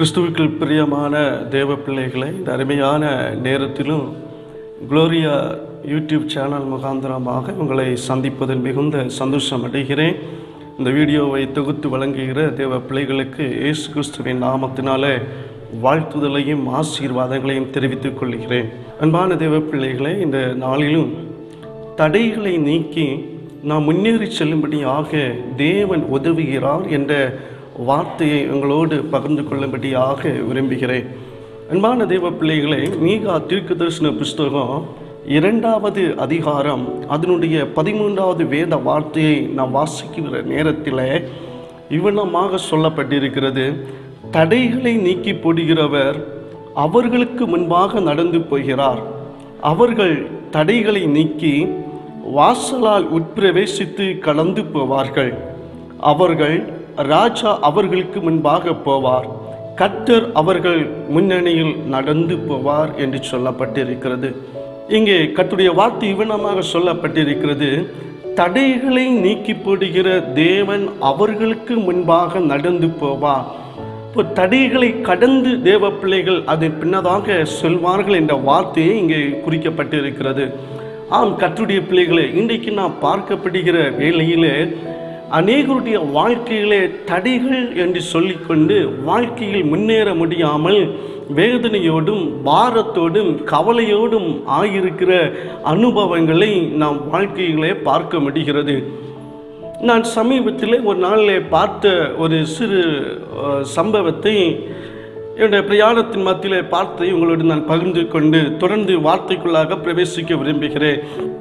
கிறிஸ்துவுக்குள் பிரியமான தேவ பிள்ளைகளை இந்த அருமையான நேரத்திலும் குளோரியா யூடியூப் சேனல் முகாந்திரமாக உங்களை சந்திப்பதில் மிகுந்த சந்தோஷம் அடைகிறேன் இந்த வீடியோவை தொகுத்து வழங்குகிற தேவ பிள்ளைகளுக்கு இயேசு கிறிஸ்துவின் நாமத்தினாலே வாழ்த்துதலையும் ஆசீர்வாதங்களையும் தெரிவித்துக் கொள்கிறேன் அன்பான தேவ பிள்ளைகளை இந்த நாளிலும் தடைகளை நீக்கி நாம் முன்னேறி செல்லும்படியாக தேவன் உதவுகிறார் என்ற வார்த்தையை உங்களோடு பகிர்ந்து கொள்ளும்படியாக விரும்புகிறேன் அன்பான தேவ பிள்ளைகளை மீகா தீர்க்க தரிசன புஸ்தகம் இரண்டாவது அதிகாரம் அதனுடைய பதிமூன்றாவது வேத வார்த்தையை நாம் வாசிக்கிற நேரத்தில் இவ்வளமாக சொல்லப்பட்டிருக்கிறது தடைகளை நீக்கி போடுகிறவர் அவர்களுக்கு முன்பாக நடந்து போகிறார் அவர்கள் தடைகளை நீக்கி வாசலால் உட்பிரவேசித்து கலந்து போவார்கள் அவர்கள் ராஜா அவர்களுக்கு முன்பாக போவார் கர்த்தர் அவர்கள் முன்னணியில் நடந்து போவார் என்று சொல்லப்பட்டிருக்கிறது இங்கே கர்த்தருடைய வார்த்தை இவனமாக சொல்லப்பட்டிருக்கிறது தடைகளை நீக்கி போடுகிற தேவன் அவர்களுக்கு முன்பாக நடந்து போவார் இப்போ தடைகளை கடந்து தேவ பிள்ளைகள் அதன் பின்னதாக செல்வார்கள் என்ற வார்த்தையை இங்கே குறிக்கப்பட்டிருக்கிறது ஆம் கற்றுடைய பிள்ளைகளே இன்றைக்கு நாம் பார்க்கப்படுகிற வேளையிலே அநேகருடைய வாழ்க்கையிலே தடைகள் என்று சொல்லிக்கொண்டு வாழ்க்கையில் முன்னேற முடியாமல் வேதனையோடும் பாரத்தோடும் கவலையோடும் ஆகியிருக்கிற அனுபவங்களை நாம் வாழ்க்கையிலே பார்க்க முடிகிறது நான் சமீபத்தில் ஒரு நாளில் பார்த்த ஒரு சிறு அஹ், சம்பவத்தை என்னுடைய பிரயாணத்தின் மத்தியில் பார்த்து உங்களோடு நான் பகிர்ந்து கொண்டு தொடர்ந்து வார்த்தைக்குள்ளாக பிரவேசிக்க விரும்புகிறேன்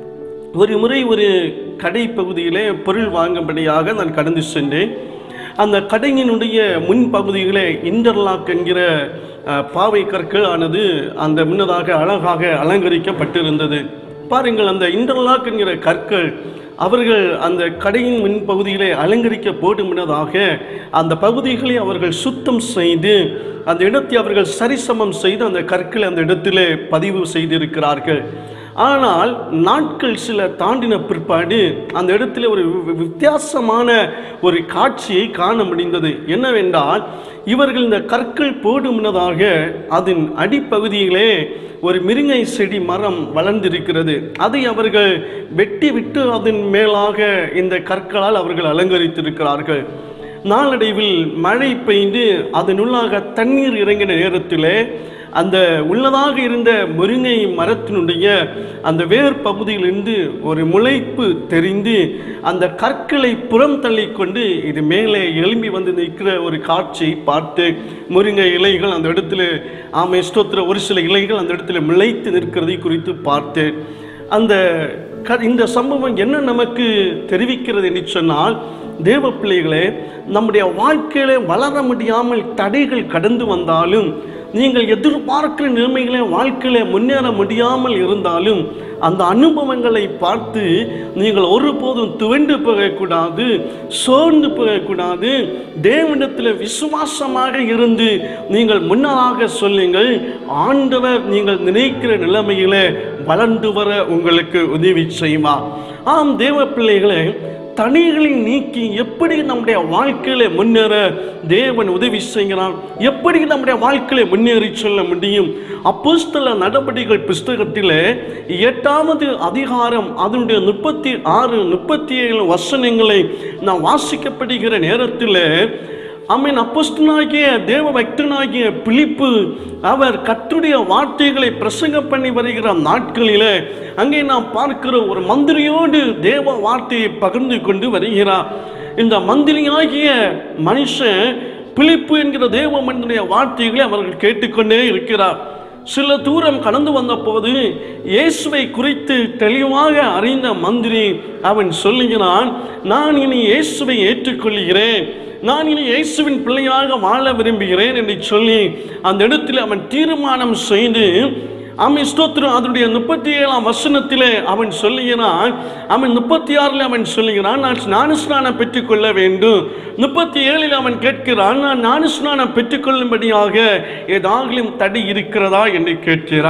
ஒரு முறை ஒரு கடை பகுதியிலே பொருள் வாங்கும்படியாக நான் கடந்து சென்றேன் அந்த கடையினுடைய முன்பகுதியிலே இன்டர்லாக் என்கிற அஹ், பாவை கற்கள் ஆனது அந்த முன்னதாக அழகாக அலங்கரிக்கப்பட்டிருந்தது பாருங்கள் அந்த இன்டர்லாக் என்கிற கற்கள் அவர்கள் அந்த கடையின் முன்பகுதியிலே அலங்கரிக்க போடும் முன்னதாக அந்த பகுதிகளை அவர்கள் சுத்தம் செய்து அந்த இடத்தை அவர்கள் சரிசமம் செய்து அந்த கற்களை அந்த இடத்திலே பதிவு செய்திருக்கிறார்கள் ஆனால் நாட்கள் சில தாண்டின பிற்பாடு அந்த இடத்துல ஒரு வி- வித்தியாசமான ஒரு காட்சியை காண முடிந்தது என்னவென்றால் இவர்கள் இந்த கற்கள் போடும் முன்னதாக அதன் அடிப்பகுதியிலே ஒரு மிருங்கை செடி மரம் வளர்ந்திருக்கிறது அதை அவர்கள் வெட்டி விட்டு அதன் மேலாக இந்த கற்களால் அவர்கள் அலங்கரித்திருக்கிறார்கள் நாளடைவில் மழை பெய்து அதனுள்ளாக தண்ணீர் இறங்கின நேரத்திலே அந்த உள்ளதாக இருந்த முருங்கை மரத்தினுடைய அந்த வேர் பகுதியிலிருந்து ஒரு முளைப்பு தெரிந்து அந்த கற்களை புறம் தள்ளிக்கொண்டு இது மேலே எழும்பி வந்து நிற்கிற ஒரு காட்சியை பார்த்து முருங்கை இலைகள் அந்த இடத்துல ஆமை ஸ்தோத்திர ஒரு சில இலைகள் அந்த இடத்துல முளைத்து நிற்கிறதை குறித்து பார்த்தேன் அந்த க இந்த சம்பவம் என்ன நமக்கு தெரிவிக்கிறது என்று சொன்னால் தேவ பிள்ளைகளே நம்முடைய வாழ்க்கையிலே வளர முடியாமல் தடைகள் கடந்து வந்தாலும் நீங்கள் எதிர்பார்க்கிற நிலைமைகளே வாழ்க்கையில முன்னேற முடியாமல் இருந்தாலும் அந்த அனுபவங்களை பார்த்து நீங்கள் ஒருபோதும் துவண்டு போகக்கூடாது சோர்ந்து போகக்கூடாது தேவனிடத்தில் விசுவாசமாக இருந்து நீங்கள் முன்னதாக சொல்லுங்கள் ஆண்டவர் நீங்கள் நினைக்கிற நிலைமையிலே வளர்ந்து வர உங்களுக்கு உதவி செய்வார் ஆம் தேவ பிள்ளைகளே தனிகளை நீக்கி எப்படி நம்முடைய வாழ்க்கையில முன்னேற தேவன் உதவி செய்கிறார் எப்படி நம்முடைய வாழ்க்கையில முன்னேறி செல்ல முடியும் அப்போஸ்தல நடவடிக்கைகள் புஸ்தகத்திலே எட்டாவது அதிகாரம் அதனுடைய முப்பத்தி ஆறு முப்பத்தி ஏழு வசனங்களை நான் வாசிக்கப்படுகிற நேரத்தில் அமீன் அப்போஸ்தனாகிய தேவ பக்தனாகிய பிலிப்பு அவர் கத்துடைய வார்த்தைகளை பிரசங்கம் பண்ணி வருகிற நாட்களிலே அங்கே நாம் பார்க்கிற ஒரு மந்திரியோடு தேவ வார்த்தையை பகிர்ந்து கொண்டு வருகிறார் இந்த மந்திரியாகிய மனுஷன் பிலிப்பு என்கிற தேவ மனிதனுடைய வார்த்தைகளை அவர்கள் கேட்டுக்கொண்டே இருக்கிறார் சில தூரம் கடந்து வந்த போது இயேசுவை குறித்து தெளிவாக அறிந்த மந்திரி அவன் சொல்லுகிறான் நான் இனி இயேசுவை ஏற்றுக்கொள்கிறேன் நான் இனி இயேசுவின் பிள்ளையாக வாழ விரும்புகிறேன் என்று சொல்லி அந்த இடத்தில் அவன் தீர்மானம் செய்து அவன் ஸ்தோத்திரம் அதனுடைய முப்பத்தி ஏழாம் வசனத்திலே அவன் சொல்லுகிறான் அவன் முப்பத்தி ஆறில் அவன் சொல்லுகிறான் நான் ஞானஸ்நானம் பெற்றுக்கொள்ள வேண்டும் முப்பத்தி ஏழில் அவன் கேட்கிறான் நான் ஞானஸ்நானம் பெற்றுக்கொள்ளும்படியாக ஏதாகிலும் தடை இருக்கிறதா என்று கேட்கிறான்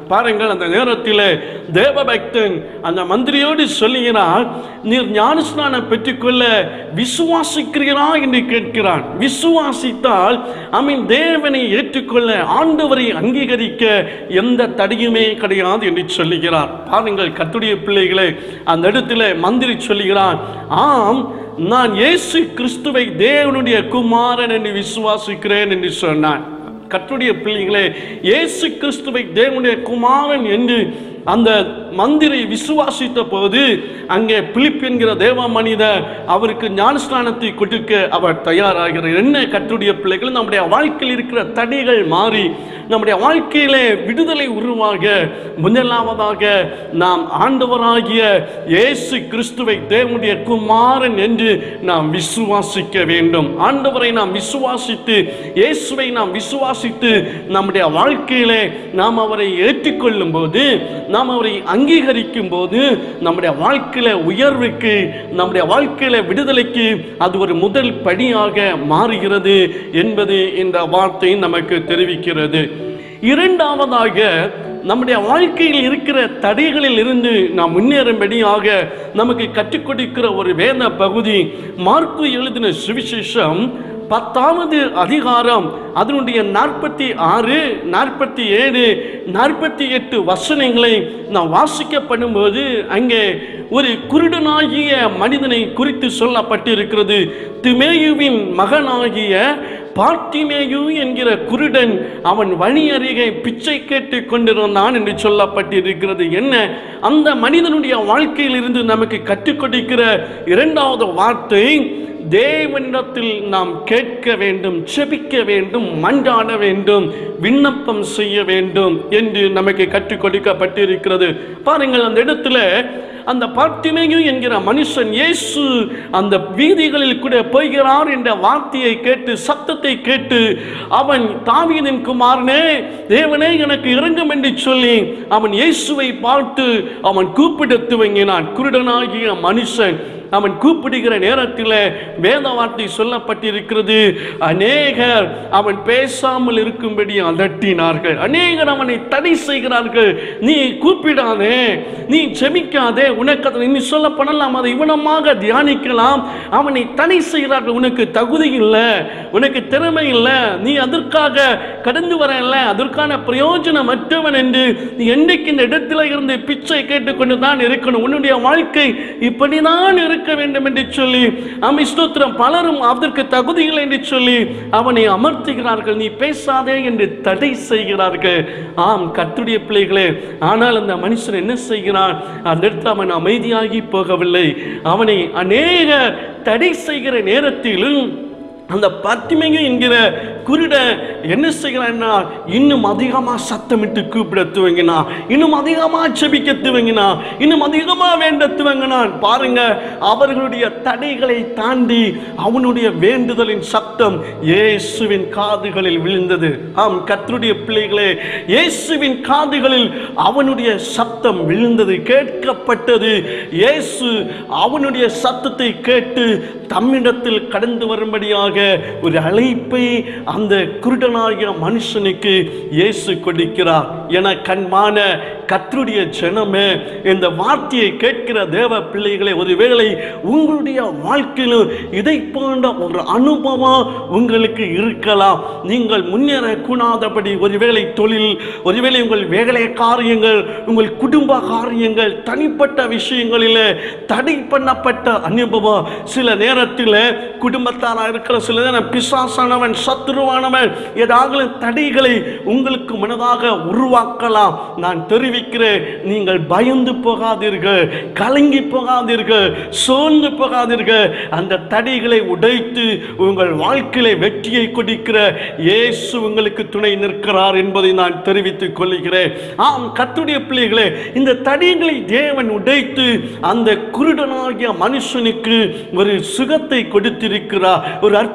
பாருங்கள் அந்த நேரத்தில் தேவபக்தன் அந்த மந்திரியோடு சொல்லுகிறான் நீர் ஞானஸ்நானம் பெற்றுக்கொள்ள விசுவாசிக்கிறீரா என்று கேட்கிறான் விசுவாசித்தால் அமீன் தேவனை ஏற்றுக்கொள்ள ஆண்டவரை அங்கீகரிக்க எந்த தடையுமே கிடையாது என்று சொல்லுகிறார் பாருங்கள் கத்துடைய பிள்ளைகளே அந்த இடத்துல மந்திரி சொல்லுகிறான் ஆம் நான் இயேசு கிறிஸ்துவை தேவனுடைய குமாரன் என்று விசுவாசிக்கிறேன் என்று சொன்னான் கர்த்தருடைய பிள்ளைகளே இயேசு கிறிஸ்துவை தேவனுடைய குமாரன் என்று அந்த மந்திரி விசுவாசித்த போது அங்கே பிலிப் என்கிற தேவ மனிதர் அவருக்கு ஞானஸ்நானத்தை கொடுக்க அவர் தயாராகிறார் என்ன கர்த்தருடைய பிள்ளைகள் நம்முடைய வாழ்க்கையில் இருக்கிற தடைகள் மாறி நம்முடைய வாழ்க்கையிலே விடுதலை உருவாக முதலாவதாக நாம் ஆண்டவராகிய இயேசு கிறிஸ்துவை தேவனுடைய குமாரன் என்று நாம் விசுவாசிக்க வேண்டும் ஆண்டவரை நாம் விசுவாசித்து இயேசுவை நாம் விசுவாசித்து நம்முடைய வாழ்க்கையிலே நாம் அவரை ஏற்றுக்கொள்ளும் போது நாம் அவரை அங்கீகரிக்கும் போது நம்முடைய வாழ்க்கையில உயர்வுக்கு நம்முடைய வாழ்க்கையில விடுதலைக்கு அது ஒரு முதல் படியாக மாறுகிறது என்பது இந்த வார்த்தை நமக்கு தெரிவிக்கிறது இரண்டாவதாக நம்முடைய வாழ்க்கையில் இருக்கிற தடைகளில் இருந்து நாம் முன்னேறும்படியாக நமக்கு கற்றுக் கொடுக்கிற ஒரு வேத பகுதி மார்க்கு எழுதின சுவிசேஷம் பத்தாவது அதிகாரம் அதனுடைய நாற்பத்தி ஆறு நாற்பத்தி ஏழு நாற்பத்தி எட்டு வசனங்களை நாம் வாசிக்கப்படும்போது அங்கே ஒரு குருடனாகிய மனிதனை குறித்து சொல்லப்பட்டிருக்கிறது திமேயுவின் மகனாகிய பார்த்திமேயு என்கிற குருடன் அவன் வழி அருகே பிச்சை கேட்டு கொண்டிருந்தான் என்று சொல்லப்பட்டிருக்கிறது என்ன அந்த மனிதனுடைய வாழ்க்கையில் இருந்து நமக்கு கற்றுக் கொடுக்கிற இரண்டாவது வார்த்தை தேவனிடத்தில் நாம் கேட்க வேண்டும் செபிக்க வேண்டும் மன்றாட வேண்டும் விண்ணப்பம் செய்ய வேண்டும் என்று நமக்கு கற்றுக் கொடுக்கப்பட்டிருக்கிறது பாருங்கள் அந்த இடத்துல அந்த பார்த்திமேயு என்கிற மனுஷன் இயேசு அந்த வீதிகளில் கூட போகிறார் என்ற வார்த்தையை கேட்டு சத்தத்தை கேட்டு அவன் தாவீதின் குமாரனே தேவனே எனக்கு இறங்கும் என்று சொல்லி அவன் இயேசுவை பார்த்து அவன் கூப்பிட துவங்கினான் குருடனாகிய மனுஷன் அவன் கூப்பிடுகிற நேரத்தில் வேத வார்த்தை சொல்லப்பட்டிருக்கிறது அநேகர் அவன் பேசாமல் இருக்கும்படி அதட்டினார்கள் அநேகர் அவனை தடை செய்கிறார்கள் நீ கூப்பிடாதே நீ செமிக்காதே உனக்கு அதை நீ சொல்ல பண்ணலாம் அதை இவனமாக தியானிக்கலாம் அவனை தடை செய்கிறார்கள் உனக்கு தகுதி இல்லை உனக்கு திறமை இல்லை நீ அதற்காக கடந்து வரல அதற்கான பிரயோஜனம் மற்றவன் என்று நீ என்றைக்கு இந்த இடத்துல இருந்து பிச்சை கேட்டுக்கொண்டு தான் இருக்கணும் உன்னுடைய வாழ்க்கை இப்படிதான் இருக்க வேண்டும் என்று சொல்லி அமை ஸ்தோத்திரம் பலரும் அதற்கு தகுதி இல்லை என்று சொல்லி அவனை அமர்த்துகிறார்கள் நீ பேசாதே என்று தடை செய்கிறார்கள் ஆம் கத்துடைய பிள்ளைகளே ஆனால் அந்த மனுஷன் என்ன செய்கிறான் அந்த இடத்துல அவன் அமைதியாகி போகவில்லை அவனை அநேக தடை செய்கிற நேரத்திலும் அந்த பத்திமைங்க என்கிற குருட என்ன செய்கிறான்னா இன்னும் அதிகமாக சத்தமிட்டு கூப்பிட துவங்கினான் இன்னும் அதிகமாக செபிக்க துவங்கினான் இன்னும் அதிகமாக வேண்ட துவங்கினான் பாருங்க அவர்களுடைய தடைகளை தாண்டி அவனுடைய வேண்டுதலின் சத்தம் இயேசுவின் காதுகளில் விழுந்தது ஆம் கர்த்தருடைய பிள்ளைகளே இயேசுவின் காதுகளில் அவனுடைய சத்தம் விழுந்தது கேட்கப்பட்டது இயேசு அவனுடைய சத்தத்தை கேட்டு தம்மிடத்தில் கடந்து வரும்படியாக ஒரு அழைப்பை அந்த குருடனாகிய மனுஷனுக்கு இயேசு கொடுக்கிறார் என கண்மான கர்த்தருடைய ஜனமே இந்த வார்த்தையை கேட்கிற தேவ பிள்ளைகளை ஒருவேளை உங்களுடைய வாழ்க்கையிலும் இதை போன்ற ஒரு அனுபவம் உங்களுக்கு இருக்கலாம் நீங்கள் முன்னேறக்கூடாதபடி ஒருவேளை தொழில் ஒருவேளை உங்கள் வேலை காரியங்கள் உங்கள் குடும்ப காரியங்கள் தனிப்பட்ட விஷயங்களில் தடை பண்ணப்பட்ட அனுபவம் சில நேரத்தில் குடும்பத்தாராக இருக்கிற சில நேரம் பிசாசானவன் சத்துருவானவன் ஏதாவது தடைகளை உங்களுக்கு மனதாக உருவாக்கலாம் நான் தெரிவிக்கிறேன் நீங்கள் பயந்து போகாதீர்கள் கலங்கி போகாதீர்கள் சோர்ந்து போகாதீர்கள் அந்த தடைகளை உடைத்து உங்கள் வாழ்க்கையில வெற்றியை கொடுக்கிற இயேசு உங்களுக்கு துணை நிற்கிறார் என்பதை நான் தெரிவித்துக் கொள்கிறேன் ஆம் கத்துடைய பிள்ளைகளே இந்த தடைகளை தேவன் உடைத்து அந்த குருடனாகிய மனுஷனுக்கு ஒரு சுகத்தை கொடுத்திருக்கிறார் ஒரு அற்புத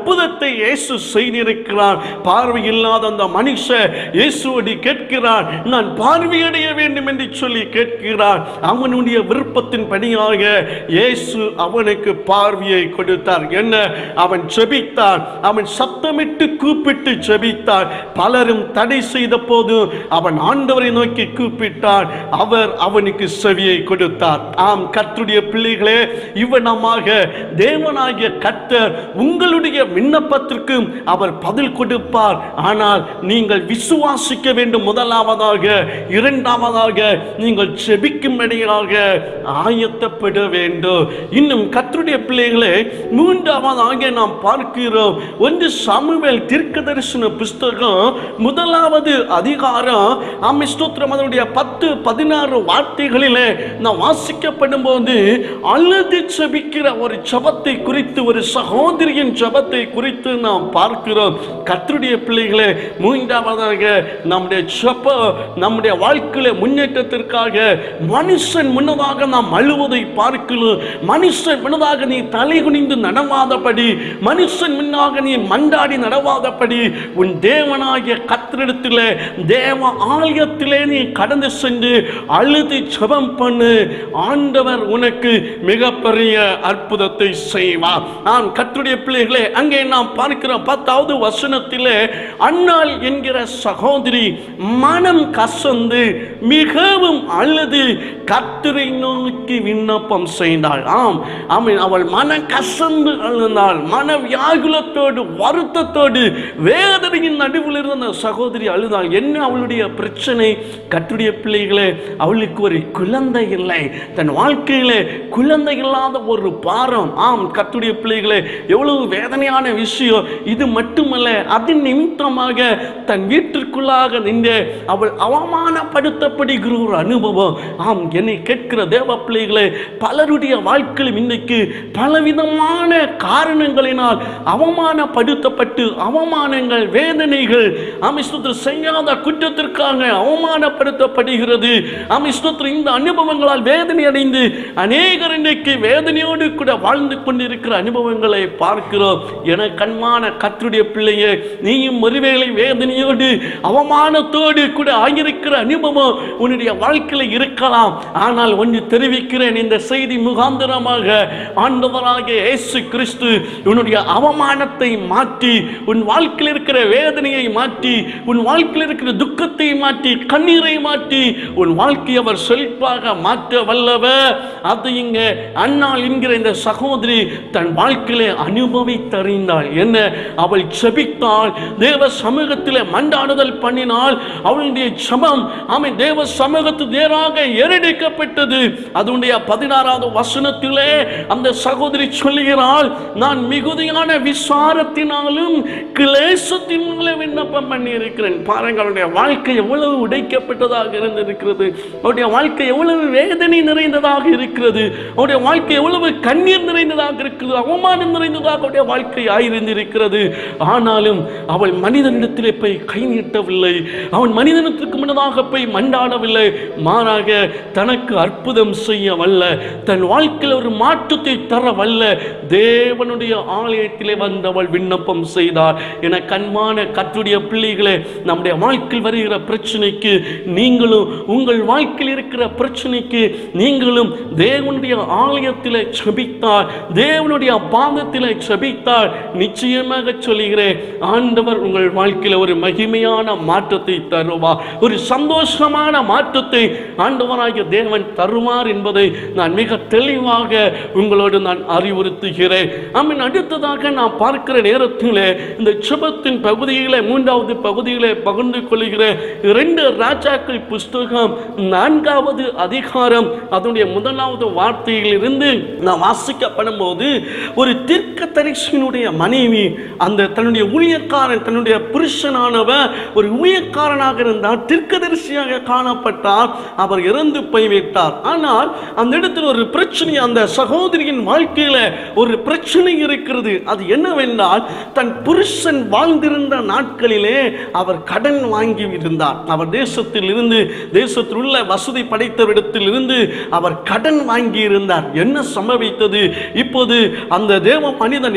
அற்புதத்தை இயேசு செய்திருக்கிறார் பார்வை இல்லாத அந்த மனுஷன் இயேசுவடி கேட்கிறார் நான் பார்வையடைய வேண்டும் என்று சொல்லி கேட்கிறார் அவனுடைய விருப்பத்தின் படியாக இயேசு அவனுக்கு பார்வையை கொடுத்தார் என்ன அவன் ஜெபித்தார் அவன் சத்தமிட்டு கூப்பிட்டு ஜெபித்தார் பலரும் தடை செய்த போது அவன் ஆண்டவரை நோக்கி கூப்பிட்டார் அவர் அவனுக்கு செவியை கொடுத்தார் ஆம் கர்த்தருடைய பிள்ளைகளே இவனமாக தேவனாகிய கர்த்தர் உங்களுடைய விண்ணப்பத்திற்கும் அவர் பதில் கொடுப்பார் ஆனால் நீங்கள் விசுவாசிக்க வேண்டும் முதலாவதாக இரண்டாவதாக நீங்கள் செபிக்கும்படியாக ஆயத்தப்பட வேண்டும் இன்னும் கர்த்தருடைய பிள்ளைகளே மூன்றாவதாக நாம் பார்க்கிறோம் ஒன்று சாமுவேல் தீர்க்கதரிசன புஸ்தகம் முதலாவது அதிகாரம் ஆமை ஸ்தோத்திரம் அதனுடைய பத்து பதினாறு வார்த்தைகளிலே நாம் வாசிக்கப்படும் போது அழுது செபிக்கிற ஒரு ஜபத்தை குறித்து ஒரு சகோதரியின் ஜபத்தை குறித்து நாம் பார்க்கிறோம் கர்த்தருடைய பிள்ளைகளே மூன்றாவதாக நம்முடைய ஜபம் நம்முடைய வாழ்க்கையில முன்னேற்றத்திற்காக மனுஷன் முன்னதாக நாம் அழுவதை பார்க்கிறோம் மனுஷன் முன்னதாக நீ தலை குனிந்து நடவாதபடி மனுஷன் முன்னாக நீ மண்டாடி நடவாதபடி உன் தேவனாகிய கத்திரிடத்திலே தேவ ஆலயத்திலே நீ கடந்து சென்று அழுது ஜெபம் பண்ணு ஆண்டவர் உனக்கு மிகப்பெரிய அற்புதத்தை செய்வார் நான் கத்துடைய பிள்ளைகளே அங்கே நாம் பார்க்கிறோம் பத்தாவது வசனத்திலே அன்னாள் என்கிற சகோதரி மனம் கசந்து மிகவும் அழுது கத்திரை நோக்கி விண்ணப்பம் செய்தாள் ஆம் ஆமீன் அவள் மன கசந்து அழுந்தாள் மன வியாகுலத்தோடு வருத்தத்தோடு வேதனையின் நடுவில் இருந்த அந்த சகோதரி அழுதாள் என்ன அவளுடைய பிரச்சனை கத்துடைய பிள்ளைகளே அவளுக்கு ஒரு குழந்தை இல்லை தன் வாழ்க்கையிலே குழந்தை இல்லாத ஒரு பாரம் ஆம் கத்துடைய பிள்ளைகளே எவ்வளவு வேதனையான விஷயம் இது மட்டுமல்ல அதன் நிமித்தமாக தன் வீட்டிற்குள்ளாக நின்று அவள் அவமானப்படுத்தப்படுகிற ஒரு அனுபவம் ஆம் என்னை கேட்கிற தேவ பிள்ளைகளே பலருடைய வாழ்க்கையிலும் இன்னைக்கு பலவிதமான காரணங்களினால் அவமானப்படுத்தப்பட்டு அவமானங்கள் வேதனைகள் அமிஸ்தோத்திர செய்யாத குற்றத்திற்காக அவமானப்படுத்தப்படுகிறது அமிஸ்தோத்திர இந்த அனுபவங்களால் வேதனை அடைந்து அநேகர் இன்னைக்கு வேதனையோடு கூட வாழ்ந்து கொண்டிருக்கிற அனுபவங்களை பார்க்கிறோம் என கண்மான கத்தருடைய பிள்ளையே நீயும் ஒருவேளை வேதனையோடு அவமானத்தோடு கூட ஆகியிருக்கிற அனுபவம் உன்னுடைய வாழ்க்கையில் இருக்கலாம் ஆனால் ஒன்று தெரிவிக்கிறேன் இந்த செய்தி முகாந்திரமாக ஆண்டவராக இயேசு கிறிஸ்து உன்னுடைய அவமானத்தை மாற்றி உன் வாழ்க்கையில் இருக்கிற வேதனையை மாற்றி உன் வாழ்க்கையில் இருக்கிற துக்கத்தை மாற்றி கண்ணீரை மாற்றி உன் வாழ்க்கையை அவர் செழிப்பாக மாற்ற வல்லவர் அது இங்க அன்னாள் என்கிற இந்த சகோதரி தன் வாழ்க்கையிலே அனுபவித்தறிந்தாள் என்ன அவள் செபித்தாள் தேவ சமூகத்திலே மண்டாடுதல் பண்ணினாள் அவளுடைய ஜெபம் அவன் தேவ சமூகத்து நேராக ஏறெடுக்கப்பட்டது அதனுடைய பதினாறாவது வசனத்திலே அந்த சகோதரி சொல்லுகிறாள் நான் மிகுதியான விசாரத்தினாலும் கிளேசத்தினாலும் விண்ணப்பம் பண்ணி இருக்கிறேன் பாருங்க அவளுடைய வாழ்க்கை எவ்வளவு உடைக்கப்பட்டதாக இருந்திருக்கிறது அவருடைய வாழ்க்கை எவ்வளவு வேதனை நிறைந்ததாக இருக்கிறது அவருடைய வாழ்க்கை எவ்வளவு கண்ணீர் நிறைந்ததாக இருக்கிறது அவமானம் நிறைந்ததாக அவருடைய வாழ்க்கை ஆயிருந்திருக்கிறது ஆனாலும் அவள் மனிதனிடத்திலே போய் கை நீட்டவில்லை அவன் மனிதனத்திற்கு முன்னதாக போய் மண்டாடவில்லை மாறாக தனக்கு அற்புதம் செய்ய வல்ல தன் வாழ்க்கையில் ஒரு மாற்றத்தை தர வல்ல தேவனுடைய ஆலயத்திலே வந்தவள் விண்ணப்பம் செய்தார் என கண்மான கற்றுடைய பிள்ளைகளே நம்முடைய வாழ்க்கையில் வருகிற பிரச்சனைக்கு நீங்களும் உங்கள் வாழ்க்கையில் இருக்கிற பிரச்சனைக்கு நீங்களும் தேவனுடைய ஆலயத்தில் செபித்தார் தேவனுடைய பாதத்தில் செபித்தார் நிச்சயமாக சொல்லுகிறேன் ஆண்டவர் உங்கள் வாழ்க்கையில் ஒரு மகிமையான மாற்றத்தை தருவார் ஒரு சந்தோஷமான மாற்றத்தை ஆண்டவராகிய தேவன் தருவார் என்பதை நான் மிக தெளிவாக உங்களோடு நான் அறிவுறுத்துகிறேன் ஆமீன் அடுத்ததாக நான் பார்க்கிற நேரத்தில் இந்த சுபத்தின் பகுதியிலே மூன்றாவது பகுதியிலே பகிர்ந்து கொள்கிறேன் இரண்டு ராஜாக்கள் புஸ்தகம் நான்காவது அதிகாரம் அதனுடைய முதலாவது வார்த்தையிலிருந்து நான் வாசிக்கப்படும் போது ஒரு தீர்க்க தரிசனுடைய மனைவி அந்த தன்னுடைய ஊழியக்காரன் தன்னுடைய புருஷனானவர் ஒரு ஊழியக்காரனாக இருந்தார் தீர்க்கதரிசியாக காணப்பட்டார் அவர் இறந்து போய்விட்டார் ஆனால் அந்த இடத்தில் ஒரு பிரச்சனை அந்த சகோதரியின் வாழ்க்கையில ஒரு பிரச்சனை இருக்கிறது அது என்னவென்றால் தன் புருஷன் வாழ்ந்திருந்த நாட்களிலே அவர் கடன் வாங்கி இருந்தார் அவர் தேசத்தில் இருந்து தேசத்தில் உள்ள வசதி படைத்தவரிடத்தில் இருந்து அவர் கடன் வாங்கி இருந்தார் என்ன சம்பவித்தது இப்போது அந்த தேவ மனிதன் இறந்து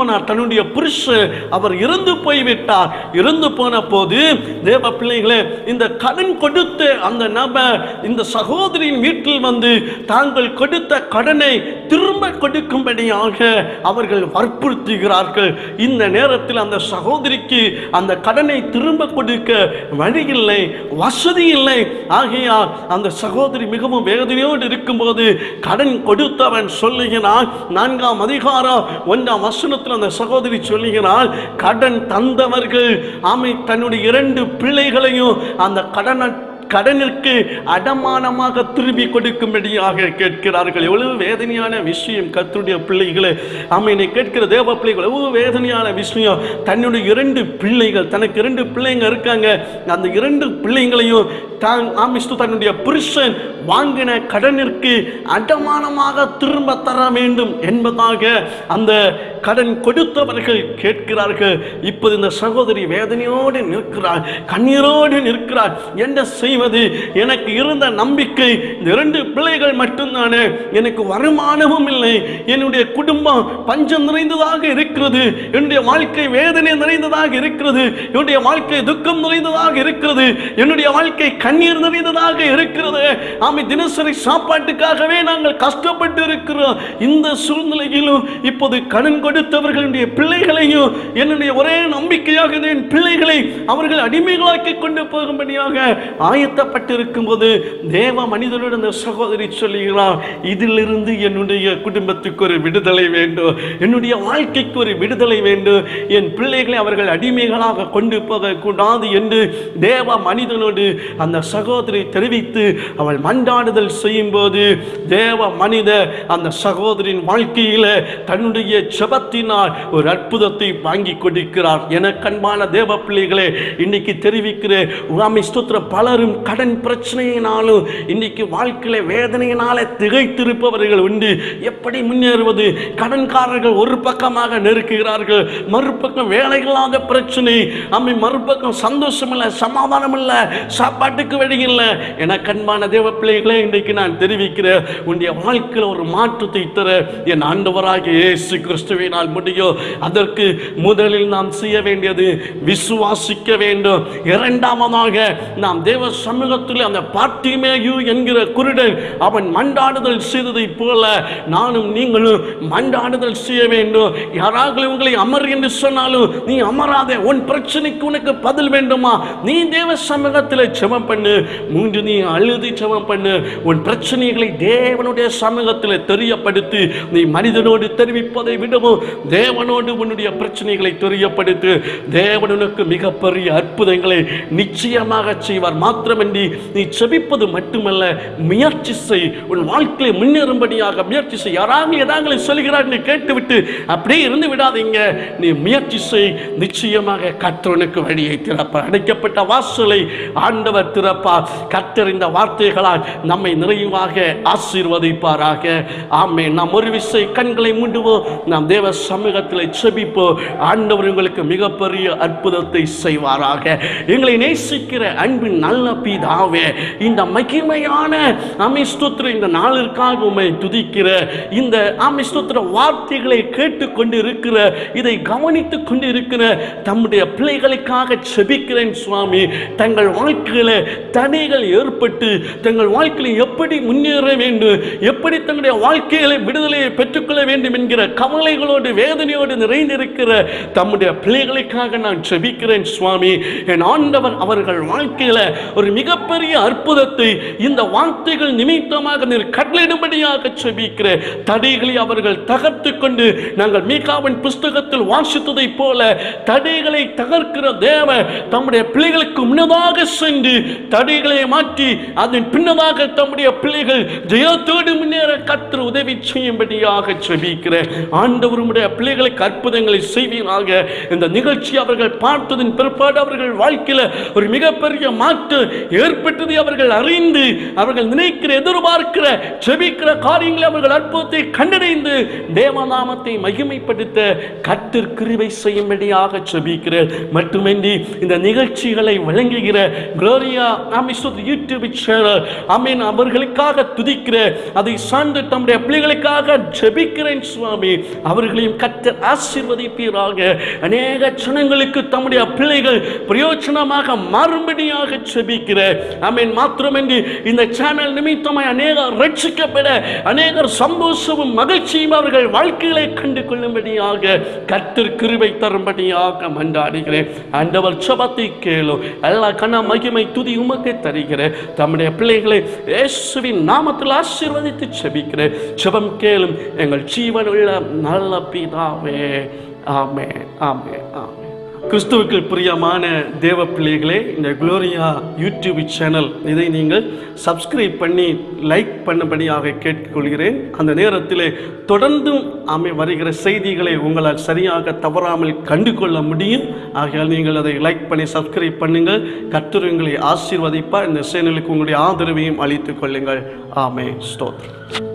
போனார் தன்னுடைய புருஷன் அவர் இறந்து போய்விட்டார் இறந்து போன போது தேவ பிள்ளைகளே இந்த கடன் கொடுத்த அந்த நபர் இந்த சகோதரியின் வீட்டில் வந்து தாங்கள் கொடுத்த கடனை திரும்ப கொடுக்கும்படியாக அவர்கள் வற்புறுத்துகிறார்கள் இந்த நேரத்தில் அந்த சகோதரிக்கு அந்த கடனை திரும்ப கொடுக்க வழி இல்லை வசதி இல்லை ஆகையால் அந்த சகோதரி மிகவும் வேதனையோடு இருக்கும்போது கடன் கொடுத்தவன் சொல்லுகிறான் நான்காம் அதிகாரம் ஒன்றாம் வசனத்தில் அந்த சகோதரி சொல்லுகிறாள் கடன் தந்தவர்கள் ஆமை தன்னுடைய இரண்டு பிள்ளைகளையும் அந்த கடனை கடனிற்கு அடமானமாக திருப்பி கொடுக்கும்படியாக கேட்கிறார்கள் எவ்வளவு வேதனையான விஷயம் கர்த்தருடைய பிள்ளைகளே ஆமையினை கேட்கிற தேவ பிள்ளைகள் எவ்வளவு வேதனையான விஷயம் தன்னுடைய இரண்டு பிள்ளைகள் தனக்கு இரண்டு பிள்ளைங்க இருக்காங்க அந்த இரண்டு பிள்ளைங்களையும் தான் ஆமிஸ்து தன்னுடைய புருஷன் வாங்கின கடனிற்கு அடமானமாக திரும்ப தர வேண்டும் என்பதாக அந்த கடன் கொடுத்தவர்கள் கேட்கிறார்கள் இப்போது இந்த சகோதரி வேதனையோடு நிற்கிறார் கண்ணீரோடு நிற்கிறார் என்ன செய்வது எனக்கு இருந்த நம்பிக்கை இந்த இரண்டு பிள்ளைகள் மட்டும்தானே எனக்கு வருமானமும் இல்லை என்னுடைய குடும்பம் பஞ்சம் நிறைந்ததாக இருக்கிறது என்னுடைய வாழ்க்கை வேதனை நிறைந்ததாக இருக்கிறது என்னுடைய வாழ்க்கை துக்கம் நிறைந்ததாக இருக்கிறது என்னுடைய வாழ்க்கை கண்ணீர் நிறைந்ததாக இருக்கிறது ஆமை தினசரி சாப்பாட்டுக்காகவே நாங்கள் கஷ்டப்பட்டு இருக்கிறோம் இந்த சூழ்நிலையிலும் இப்போது கடன் கொடுத்தவர்களுடைய பிள்ளைகளையும் என்னுடைய ஒரே நம்பிக்கையாக என் பிள்ளைகளை அவர்கள் அடிமைகளாக்கி கொண்டு போகும்படியாக ஆயத்தப்பட்டிருக்கும் போது தேவ மனிதனோடு அந்த சகோதரி சொல்லுகிறார் இதிலிருந்து என்னுடைய குடும்பத்துக்கு ஒரு விடுதலை வேண்டும் என்னுடைய வாழ்க்கைக்கு ஒரு விடுதலை வேண்டும் என் பிள்ளைகளை அவர்கள் அடிமைகளாக கொண்டு போகக்கூடாது என்று தேவ மனிதனோடு அந்த சகோதரி தெரிவித்து அவள் மன்றாடுதல் செய்யும்போது தேவ மனித அந்த சகோதரின் வாழ்க்கையில தன்னுடைய செபத்தினால் ஒரு அற்புதத்தை வாங்கி கொடுக்கிறார் என கண்பான தேவ பிள்ளைகளே இன்னைக்கு தெரிவிக்கிற உகாமி ஸ்தோத்திர பலரும் கடன் பிரச்சனையினாலும் இன்னைக்கு வாழ்க்கையில வேதனையினால திகைத்திருப்பவர்கள் உண்டு எப்படி முன்னேறுவது கடன்காரர்கள் ஒரு பக்கமாக நெருக்குகிறார்கள் மறுபக்கம் வேலைகளாத பிரச்சனை அம்மை மறுபக்கம் சந்தோஷம் இல்லை சமாதானம் இல்லை சாப்பாட்டுக்கு வழி இல்லை என கண்பான தேவ பிள்ளைகளே இன்றைக்கு நான் தெரிவிக்கிறேன் உன்னுடைய வாழ்க்கையில் ஒரு மாற்றத்தை தர என் ஆண்டவராகிய இயேசு கிறிஸ்துவினால் முடியும் அதற்கு முதலில் நாம் செய்ய வேண்டியது விசுவாசிக்க வேண்டும் இரண்டாவதாக நாம் தேவ சமூகத்தில் அந்த பார்ட்டிமேயு என்கிற குருடன் அவன் மண்டாடுதல் செய்ததைப் போல நானும் நீங்களும் மண்டாடுதல் செய்ய வேண்டும் யாராவது உங்களை அமர் என்று சொன்னாலும் நீ அமராதே உன் பிரச்சனைக்கு உனக்கு பதில் வேண்டுமா நீ தேவ சமூகத்தில் ஜெபம் பண்ணு மூன்று நீ அழுது ஜெபம் பண்ணு உன் பிரச்சனைகளை தேவனுடைய சமூகத்தில் தெரியப்படுத்தி நீ மனிதனோடு தெரிவிப்பதை விடவும் தேவனோடு உன்னுடைய பிரச்சனைகளை தெரியப்படுத்து தேவன் உனக்கு மிகப்பெரிய அற்புதங்களை நிச்சயமாக செய்வார் மாத்திரமன்றி நீ செபிப்பது மட்டுமல்ல முயற்சி செய் உன் வாழ்க்கையை முன்னேறும்படியாக முயற்சி செய் யாராவது ஏதாவது சொல்கிறார் நீ கேட்டுவிட்டு அப்படியே இருந்து விடாதீங்க நீ முயற்சி செய் நிச்சயமாக கற்றவனுக்கு வழியை திறப்பார் அடைக்கப்பட்ட வாசலை ஆண்டவர் திறப்பார் கர்த்தர் இந்த வார்த்தைகளால் நம்மை நிறைவாக ஆசீர்வதிப்பாராக ஆமே நாம் ஒரு விசை கண்களை மூடுவோம் நாம் தேவ சமூகத்தில் செபிப்போம் ஆண்டவர் உங்களுக்கு மிகப்பெரிய அற்புதத்தை செய்வாராக எங்களை நேசிக்கிற அன்பின் நல்ல பிதாவே இந்த மகிமையான அமிஸ்தோத்திர இந்த நாளிற்காக உண்மை துதிக்கிற இந்த அமிஸ்தோத்திர வார்த்தைகளை கேட்டுக்கொண்டு இருக்கிற இதை கவனித்துக் கொண்டு இருக்கிற தம்முடைய பிள்ளைகளுக்காக செபிக்கிறேன் சுவாமி தங்கள் வாழ்க்கையில தடைகள் ஏற்பட்டு தங்கள் வாழ்க்கையில் எப்படி முன்னேற வேண்டும் எப்படி தங்களுடைய வாழ்க்கைகளை விடுதலையை பெற்றுக்கொள்ள வேண்டும் என்கிற கவலைகளோடு வேதனையோடு நிறைந்திருக்கிற தம்முடைய பிள்ளைகளுக்காக நான் செபிக்கிறேன் சுவாமி என் ஆண்டவர் அவர்கள் வாழ்க்கையில ஒரு மிகப்பெரிய அற்புதத்தை இந்த வார்த்தைகள் நிமித்தமாக நீர் கட்டளையிடும்படியாக செபிக்கிற தடைகளை அவர்கள் தகர்த்து கொண்டு நாங்கள் மீகாவின் புஸ்தகத்தில் வாசித்ததைப் போல தடைகளை தகர்க்கிற தேவ தம்முடைய பிள்ளைகளுக்கு முன்னதாக சென்று தடைகளை மாற்றி அதன் பின்னதாக தம்முடைய பிள்ளைகள் ஜெயத்தோடு முன்னேற கற்று உதவி செய்யும்படியாக செபிக்கிற ஆண்டவருடைய பிள்ளைகளுக்கு அற்புதங்களை செய்வீராக இந்த நிகழ்ச்சி அவர்கள் பார்த்ததின் பிற்பாடு அவர்கள் வாழ்க்கையில ஒரு மிகப்பெரிய மாற்று ஏற்பட்டதை அவர்கள் அறிந்து அவர்கள் நினைக்கிற எதிர்பார்க்கிற செபிக்கிற காரியங்களை அவர்கள் அற்புதத்தை கண்டடைந்து தேவநாமத்தை மகிமைப்படுத்த கர்த்தர் கிருபை செய்யும்படியாக செபிக்கிறேன் மட்டுமின்றி இந்த நிகழ்ச்சிகளை வழங்குகிற குளோரியா ஆமிஸ்வத் யூடியூப் சேனல் அமீன் அவர்களுக்காக துதிக்கிற அதை சார்ந்து தம்முடைய பிள்ளைகளுக்காக ஜெபிக்கிறேன் சுவாமி அவர்களையும் கர்த்தர் ஆசீர்வதிப்பீராக அநேக ஜனங்களுக்கு தம்முடைய பிள்ளைகள் பிரயோஜனமாக மாறும்படியாக ஜெபிக்கிற அமீன் மாத்திரமின்றி இந்த சேனல் நிமித்தமாய் அநேகர் ரட்சிக்கப்பட அநேகர் சந்தோஷமும் மகிழ்ச்சியும் அவர்கள் வாழ்க்கைகளை கண்டு கொள்ளும்படியாக கர்த்தர் கிருபை தரும்படியாக மன்றாடுகிறேன் ஆண்டவர் சபத்தை கேளு எல்லா கன மகிமை துதி உமக்கு தருகிறேன் தம்முடைய பிள்ளைகளை இயேசுவின் நாமத்தில் ஆசீர்வதித்து செபிக்கிறேன் ஜெபம் கேளும் எங்கள் ஜீவனுள்ள நல்ல பிதாவே ஆமே ஆமே ஆமே கிறிஸ்துவுக்கு பிரியமான தேவ பிள்ளைகளே இந்த குளோரியா யூடியூப் சேனல் இதை நீங்கள் சப்ஸ்கிரைப் பண்ணி லைக் பண்ணும்படியாக கேட்டுக்கொள்கிறேன் அந்த நேரத்தில் தொடர்ந்தும் அமை வருகிற செய்திகளை உங்களால் சரியாக தவறாமல் கண்டு கொள்ள முடியும் ஆகையால் நீங்கள் அதை லைக் பண்ணி சப்ஸ்கிரைப் பண்ணுங்கள் கர்த்தர் உங்களை ஆசீர்வதிப்பார் இந்த சேனலுக்கு உங்களுடைய ஆதரவையும் அளித்துக் கொள்ளுங்கள் ஆமே ஸ்தோத்திரம்